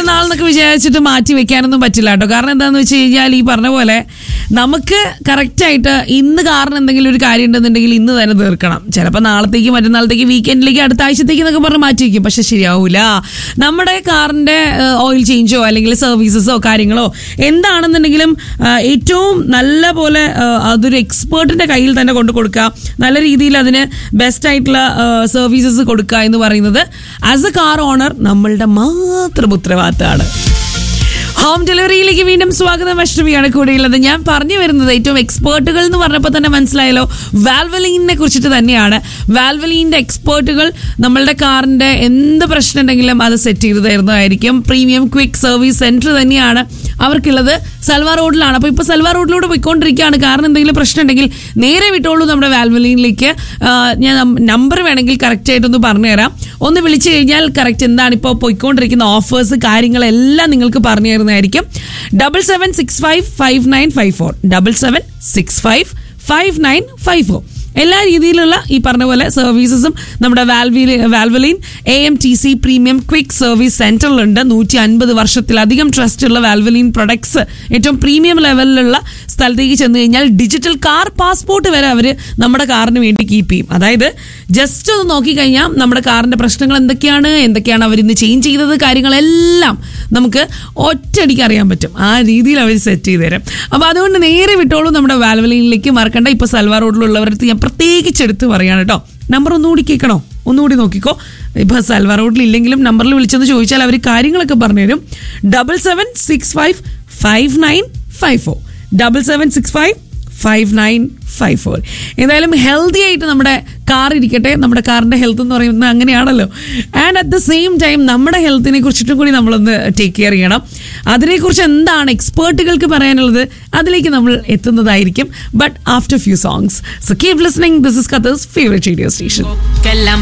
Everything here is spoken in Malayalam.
മറ്റന്നാളെന്നൊക്കെ വിചാരിച്ചിട്ട് മാറ്റി വെക്കാനൊന്നും പറ്റില്ല കേട്ടോ കാരണം എന്താണെന്ന് വെച്ച് കഴിഞ്ഞാൽ ഈ പറഞ്ഞ പോലെ നമുക്ക് കറക്റ്റായിട്ട് ഇന്ന് കാരണം എന്തെങ്കിലും ഒരു കാര്യം ഉണ്ടെന്നുണ്ടെങ്കിൽ ഇന്ന് തന്നെ തീർക്കണം ചിലപ്പോൾ നാളത്തേക്ക് മറ്റന്നാളത്തേക്ക് വീക്കെൻഡിലേക്ക് അടുത്ത ആഴ്ചത്തേക്ക് എന്നൊക്കെ പറഞ്ഞ് മാറ്റി വയ്ക്കും പക്ഷെ ശരിയാവൂല നമ്മുടെ കാറിന്റെ ഓയിൽ ചേഞ്ചോ അല്ലെങ്കിൽ സർവീസസോ കാര്യങ്ങളോ എന്താണെന്നുണ്ടെങ്കിലും ആ, ഏറ്റവും നല്ല പോലെ ആ, അതൊരു എക്സ്പേർട്ടിന്റെ കയ്യിൽ തന്നെ കൊണ്ട് കൊടുക്കുക നല്ല രീതിയിൽ അതിന് ബെസ്റ്റ് ആയിട്ടുള്ള സർവീസസ് കൊടുക്കുക എന്ന് പറയുന്നത് ആസ് എ കാർ ഓണർ നമ്മളുടെ മാത്രം ഉത്തരവാദിത്തമാണ് ഹോം ഡെലിവറിയിലേക്ക് വീണ്ടും സ്വാഗതം അഷ്ടമിയാണ് കൂടെയുള്ളത് ഞാൻ പറഞ്ഞു വരുന്നത് ഏറ്റവും എക്സ്പേർട്ടുകൾ എന്ന് പറഞ്ഞപ്പോൾ തന്നെ മനസ്സിലായല്ലോ വാൽവലീനെ കുറിച്ചിട്ട് തന്നെയാണ് വാൽവലീൻ്റെ എക്സ്പേർട്ടുകൾ നമ്മളുടെ കാറിൻ്റെ എന്ത് പ്രശ്നം ഉണ്ടെങ്കിലും അത് സെറ്റ് ചെയ്ത് തരുന്നതായിരിക്കും പ്രീമിയം ക്വിക്ക് സർവീസ് സെൻറ്റർ തന്നെയാണ് അവർക്കുള്ളത് സൽവാർ റോഡിലാണ് അപ്പോൾ ഇപ്പോൾ സൽവാർ റോഡിലൂടെ പോയിക്കൊണ്ടിരിക്കുകയാണ് കാരണം എന്തെങ്കിലും പ്രശ്നം ഉണ്ടെങ്കിൽ നേരെ വിട്ടോളൂ നമ്മുടെ വാൽവലീനിലേക്ക് ആ, ഞാൻ നമ്പർ വേണമെങ്കിൽ കറക്റ്റ് ആയിട്ടൊന്ന് പറഞ്ഞുതരാം ഒന്ന് വിളിച്ചു കഴിഞ്ഞാൽ കറക്റ്റ് എന്താണ് ഇപ്പോൾ പോയിക്കൊണ്ടിരിക്കുന്ന ഓഫേഴ്സ് കാര്യങ്ങളെല്ലാം നിങ്ങൾക്ക് പറഞ്ഞു തരുന്നതായിരിക്കും double seven six five five nine five four double seven six five five nine five four എല്ലാ രീതിയിലുള്ള ഈ പറഞ്ഞ പോലെ സർവീസസും നമ്മുടെ വാൽവിൽ Valvoline A M T C premium quick service സെന്ററിലുണ്ട് നൂറ്റി അൻപത് വർഷത്തിലധികം ട്രസ്റ്റ് ഉള്ള വാൽവലീൻ പ്രൊഡക്ട്സ് ഏറ്റവും പ്രീമിയം ലെവലിലുള്ള സ്ഥലത്തേക്ക് ചെന്ന് കഴിഞ്ഞാൽ ഡിജിറ്റൽ കാർ പാസ്പോർട്ട് വരെ അവർ നമ്മുടെ കാറിന് വേണ്ടി കീപ്പ് ചെയ്യും അതായത് ജസ്റ്റ് ഒന്ന് നോക്കിക്കഴിഞ്ഞാൽ നമ്മുടെ കാറിന്റെ പ്രശ്നങ്ങൾ എന്തൊക്കെയാണ് എന്തൊക്കെയാണ് അവർ ഇന്ന് ചേഞ്ച് ചെയ്തത് കാര്യങ്ങളെല്ലാം നമുക്ക് ഒറ്റയടിക്ക് അറിയാൻ പറ്റും ആ രീതിയിൽ അവർ സെറ്റ് ചെയ്ത് തരും അപ്പോൾ അതുകൊണ്ട് നേരെ വിട്ടോളൂ നമ്മുടെ വാൽവലീനിലേക്ക് മറക്കണ്ട ഇപ്പോൾ സൽവാർ റോഡിലുള്ളവരടുത്ത് ഞാൻ പ്രത്യേകിച്ച് എടുത്ത് പറയാണ് കേട്ടോ നമ്പർ ഒന്നുകൂടി കേൾക്കണോ ഒന്നുകൂടി നോക്കിക്കോ ഇപ്പോൾ സൽവാർ റോഡിൽ ഇല്ലെങ്കിലും നമ്പറിൽ വിളിച്ചെന്ന് ചോദിച്ചാൽ അവർ കാര്യങ്ങളൊക്കെ പറഞ്ഞുതരും double seven six five five nine five four double seven six five five nine five four എന്തായാലും ഹെൽത്തി ആയിട്ട് നമ്മുടെ കാർ ഇരിക്കട്ടെ നമ്മുടെ കാറിൻ്റെ ഹെൽത്ത് എന്ന് പറയുന്നത് അങ്ങനെയാണല്ലോ and at the same time നമ്മുടെ ഹെൽത്തിനെ കുറിച്ചിട്ടും കൂടി നമ്മളൊന്ന് ടേക്ക് കെയർ ചെയ്യണം അതിനെക്കുറിച്ച് എന്താണ് എക്സ്പേർട്ടുകൾക്ക് പറയാനുള്ളത് അതിലേക്ക് നമ്മൾ എത്തുന്നതായിരിക്കും but after few songs so keep listening this is Qatar's favourite radio station ക്കെല്ലാം